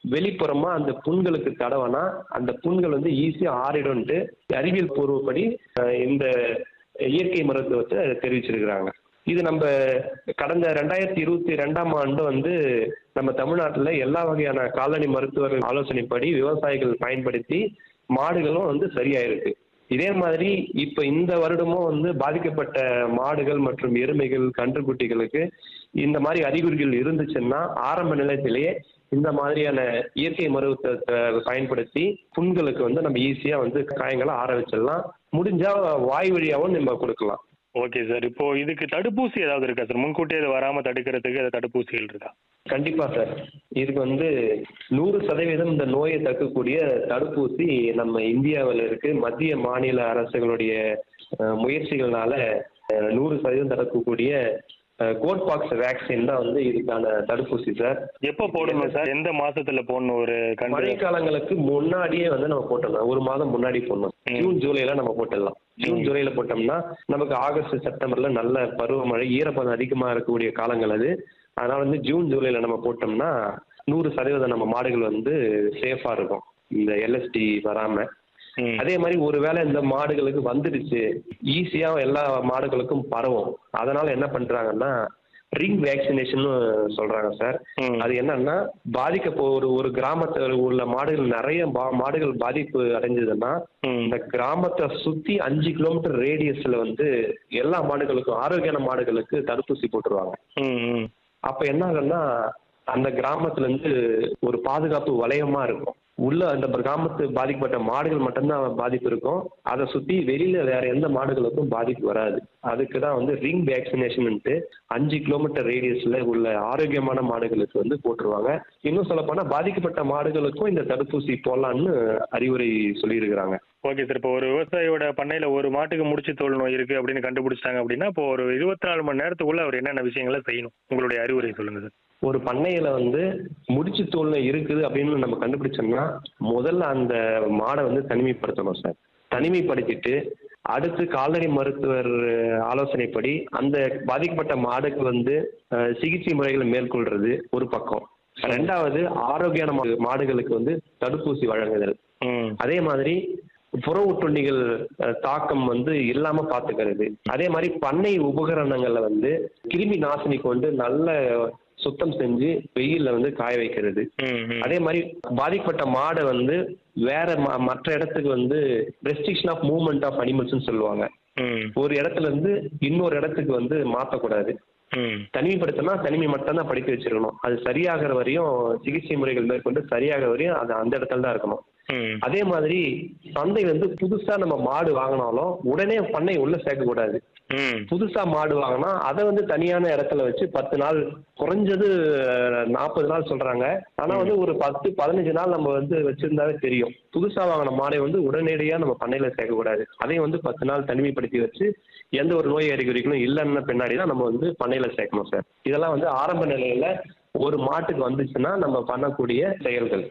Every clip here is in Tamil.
வெளிப்புறமா அந்த புண்களுக்கு தடவனா அந்த புண்கள் வந்து ஈஸியா ஆறிடும்ட்டு அறிவியல் பூர்வப்படி அஹ், இந்த இயற்கை மருத்துவத்தை தெரிவிச்சிருக்கிறாங்க இது நம்ம கடந்த ரெண்டாயிரத்தி இருபத்தி ரெண்டாம் ஆண்டு வந்து நம்ம தமிழ்நாட்டில் எல்லா வகையான கால்நடை மருத்துவர்கள் ஆலோசனைப்படி விவசாயிகள் பயன்படுத்தி மாடுகளும் வந்து சரியாயிருக்கு இதே மாதிரி இப்ப இந்த வருடமும் வந்து பாதிக்கப்பட்ட மாடுகள் மற்றும் எருமைகள் கன்றுக்குட்டிகளுக்கு இந்த மாதிரி அறிகுறிகள் இருந்துச்சுன்னா ஆரம்ப நிலையத்திலேயே இந்த மாதிரியான இயற்கை மருத்துவத்தை பயன்படுத்தி புண்களுக்கு வந்து நம்ம ஈஸியா வந்து காயங்களை ஆற வச்சிடலாம் முடிஞ்சா வாய் வழியாவும் நம்ம கொடுக்கலாம் ஓகே சார் இப்போ இதுக்கு தடுப்பூசி ஏதாவது இருக்கா சார் முன்கூட்டியே இது வராம தடுக்கிறதுக்கு ஏதாவது தடுப்பூசிகள் இருக்கா கண்டிப்பா சார் இதுக்கு வந்து நூறு சதவீதம் இந்த நோயை தடுக்கக்கூடிய தடுப்பூசி நம்ம இந்தியாவில் இருக்கு மத்திய மாநில அரசுகளுடைய அஹ், முயற்சிகள்னால அஹ், நூறு சதவீதம் தடுக்கக்கூடிய கோட்பாக்ஸ் வேக்சின் தான் வந்து இதுக்கான தடுப்பூசி சார் எப்போ போடணும் சார் எந்த மாசத்துல போடணும் ஒரு கண்டு மழைக்காலங்களுக்கு முன்னாடியே வந்து நம்ம போட்டுடலாம் ஒரு மாதம் முன்னாடி போடணும் ம். ஜூன் ஜூலைல நம்ம போட்டுடலாம் ஜூன் ஜூலைல போட்டோம்னா நமக்கு ஆகஸ்ட் செப்டம்பர்ல நல்ல பருவமழை ஈரப்பதம் அதிகமா இருக்கக்கூடிய காலங்கள் அது அதனால வந்து ஜூன் ஜூலைல நம்ம போட்டோம்னா நூறு சதவீதம் நம்ம மாடுகள் வந்து சேஃபா இருக்கும் இந்த எல்எஸ்டி வராம ம். அதே மாதிரி ஒருவேளை இந்த மாடுகளுக்கு வந்துடுச்சு ஈஸியா எல்லா மாடுகளுக்கும் பரவும் அதனால என்ன பண்றாங்கன்னா ரிங் வேக்சினேஷன் சொல்றாங்க சார் ம். அது என்னன்னா பாதிக்க போ- ஒரு ஒரு கிராமத்தில் உள்ள மாடுகள் நிறைய பா- மாடுகள் பாதிப்பு அடைஞ்சதுன்னா ம். இந்த கிராமத்தை சுத்தி அஞ்சு கிலோமீட்டர் ரேடியஸ்ல வந்து எல்லா மாடுகளுக்கும் ஆரோக்கியமான மாடுகளுக்கு தடுப்பூசி போட்டுருவாங்க ம், ம். அப்ப என்ன ஆகும்னா அந்த கிராமத்துல இருந்து ஒரு பாதுகாப்பு வளையமா இருக்கும் உள்ள அந்த கிராமத்து பாதிக்கப்பட்ட மாடுகள் மட்டும்தான் பாதிப்பு இருக்கும் அதை சுத்தி வெளியில வேற எந்த மாடுகளுக்கும் பாதிப்பு வராது அதுக்கு தான் வந்து ரிங் வேக்சினேஷன்ட்டு அஞ்சு கிலோமீட்டர் ரேடியஸ்ல உள்ள ஆரோக்கியமான மாடுகளுக்கு வந்து போட்டுருவாங்க இன்னும் சொல்ல போனா பாதிக்கப்பட்ட மாடுகளுக்கும் இந்த தடுப்பூசி போடலான்னு அறிவுரை சொல்லியிருக்கிறாங்க ஓகே சார் இப்போ ஒரு விவசாயியோட பண்ணையில ஒரு மாட்டுக்கு முடிச்சு தோல் நோய் இருக்கு அப்படின்னு கண்டுபிடிச்சிட்டாங்க அப்படின்னா இப்போ ஒரு இருபத்தி நாலு மணி நேரத்துக்குள்ள அவர் என்னென்ன விஷயங்களை செய்யணும் உங்களுடைய அறிவுரை சொல்லுங்க சார் ஒரு பண்ணையில வந்து முடிச்சு தோல்ல இருக்குது அப்படின்னு நம்ம கண்டுபிடிச்சோம்னா முதல்ல அந்த மாடை வந்து தனிமைப்படுத்தணும் சார் தனிமைப்படுத்திட்டு அடுத்து கால்நடை மருத்துவர் ஆலோசனைப்படி அந்த பாதிக்கப்பட்ட மாடுக்கு வந்து அஹ், சிகிச்சை முறைகளை மேற்கொள்றது ஒரு பக்கம் ரெண்டாவது ஆரோக்கியமான மா- மாடுகளுக்கு வந்து தடுப்பூசி வழங்குதல் ம் அதே மாதிரி புற ஒட்டுண்ணிகள் அஹ், தாக்கம் வந்து இல்லாம பாத்துக்கிறது அதே மாதிரி பண்ணை உபகரணங்களை வந்து கிருமி நாசினி கொண்டு நல்ல சுத்தம் செஞ்சு வெயில்ல வந்து காய வைக்கிறது ம் ம். அதே மாதிரி பாதிக்கப்பட்ட மாடை வந்து வேற ம- மற்ற இடத்துக்கு வந்து ரெஸ்ட்ரிக்ஷன் ஆஃப் மூவ்மெண்ட் ஆஃப் அனிமல்ஸ்னு சொல்லுவாங்க ம் ஒரு இடத்துல இருந்து இன்னொரு இடத்துக்கு வந்து மாற்றக்கூடாது ம் தனிமைப்படுத்தினா தனிமை மட்டும் தான் படிக்க வச்சிருக்கணும் அது சரியாகிற வரையும் சிகிச்சை முறைகள் மேற்கொண்டு சரியாகிற வரையும் அது அந்த இடத்துல தான் இருக்கணும் ம் அதே மாதிரி சந்தை வந்து புதுசா நம்ம மாடு வாங்கினாலும் உடனே பண்ணை உள்ள சேர்க்கக்கூடாது ம் புதுசா மாடு வாங்கினா அதை வந்து தனியான இடத்துல வச்சு பத்து நாள் குறைஞ்சது நாற்பது நாள் சொல்றாங்க ஆனா வந்து ஒரு பத்து பதினஞ்சு நாள் நம்ம வந்து வச்சிருந்தாவே தெரியும் புதுசா வாங்கின மாடை வந்து உடனடியா நம்ம பண்ணையில சேர்க்கக்கூடாது அதையும் வந்து பத்து நாள் தனிமைப்படுத்தி வச்சு எந்த ஒரு நோய் அறிகுறிகளும் இல்லைன்னு பின்னாடி தான் நம்ம வந்து பண்ணையில சேர்க்கணும் சார் இதெல்லாம் வந்து ஆரம்ப நிலையில ஒரு மாட்டுக்கு வந்துச்சுன்னா நம்ம பண்ணக்கூடிய செயல்கள்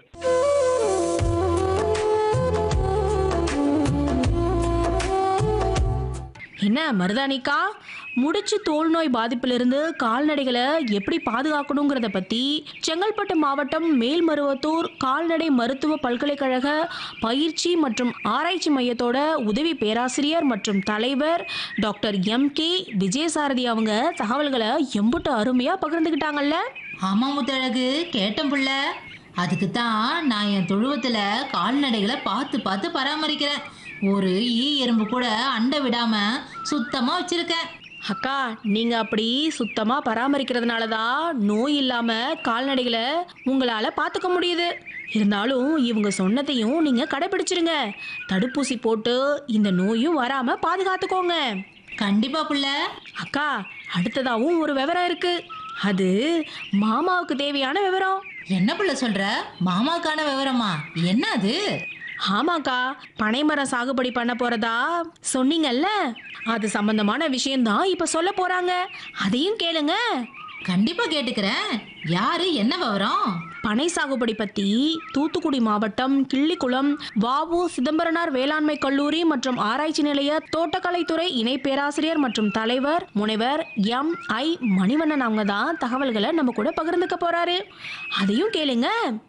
என்ன மருதானிக்கா முடிச்சு தோல் நோய் பாதிப்பிலிருந்து கால்நடைகளை எப்படி பாதுகாக்கணுங்கிறத பத்தி செங்கல்பட்டு மாவட்டம் மேல்மருவத்தூர் கால்நடை மருத்துவ பல்கலைக்கழக பயிற்சி மற்றும் ஆராய்ச்சி மையத்தோட உதவி பேராசிரியர் மற்றும் தலைவர் டாக்டர் எம் கே விஜயசாரதி அவங்க தகவல்களை எம்புட்டு அருமையா பகிர்ந்துக்கிட்டாங்கல்ல ஆமா முத்தழகு கேட்டேன் புள்ள அதுக்கு தான் நான் என் தொழுவத்துல கால்நடைகளை பார்த்து பார்த்து பராமரிக்கிறேன் ஒரு ஈ எறும்பு கூட அண்டை விடாம சுத்தமா வச்சிருக்கேன் அக்கா நீங்க அப்படி சுத்தமா பராமரிக்கிறதுனால தான் நோய் இல்லாம கால்நடைகளை உங்களால பார்த்துக்க முடியுது இருந்தாலும் இவங்க சொன்னதையும் நீங்க கடைபிடிச்சிருங்க தடுப்பூசி போட்டு இந்த நோயும் வராம பாதுகாத்துக்கோங்க கண்டிப்பா புள்ள அக்கா அடுத்ததாவும் ஒரு விவரம் இருக்கு அது மாமாவுக்கு தேவையான விவரம் என்ன புள்ள சொல்ற மாமாக்கான விவரமா என்ன அது ஆமாக்கா பனைமரம் சாகுபடி பண்ண போறதா சொன்னீங்கல்ல அது சம்பந்தமான விஷயம்தான் இப்ப சொல்ல போறாங்க அதையும் கேளுங்க கண்டிப்பா கேட்டுக்கிறேன் யாரு என்ன விவரம் பனை சாகுபடி பத்தி தூத்துக்குடி மாவட்டம் கிள்ளிக்குளம் வாவு சிதம்பரனார் வேளாண்மை கல்லூரி மற்றும் ஆராய்ச்சி நிலைய தோட்டக்கலைத்துறை இணை பேராசிரியர் மற்றும் தலைவர் முனைவர் எம் ஐ மணிவண்ணன் அவங்க தான் தகவல்களை நம்ம கூட பகிர்ந்துக்க போறாரு அதையும் கேளுங்க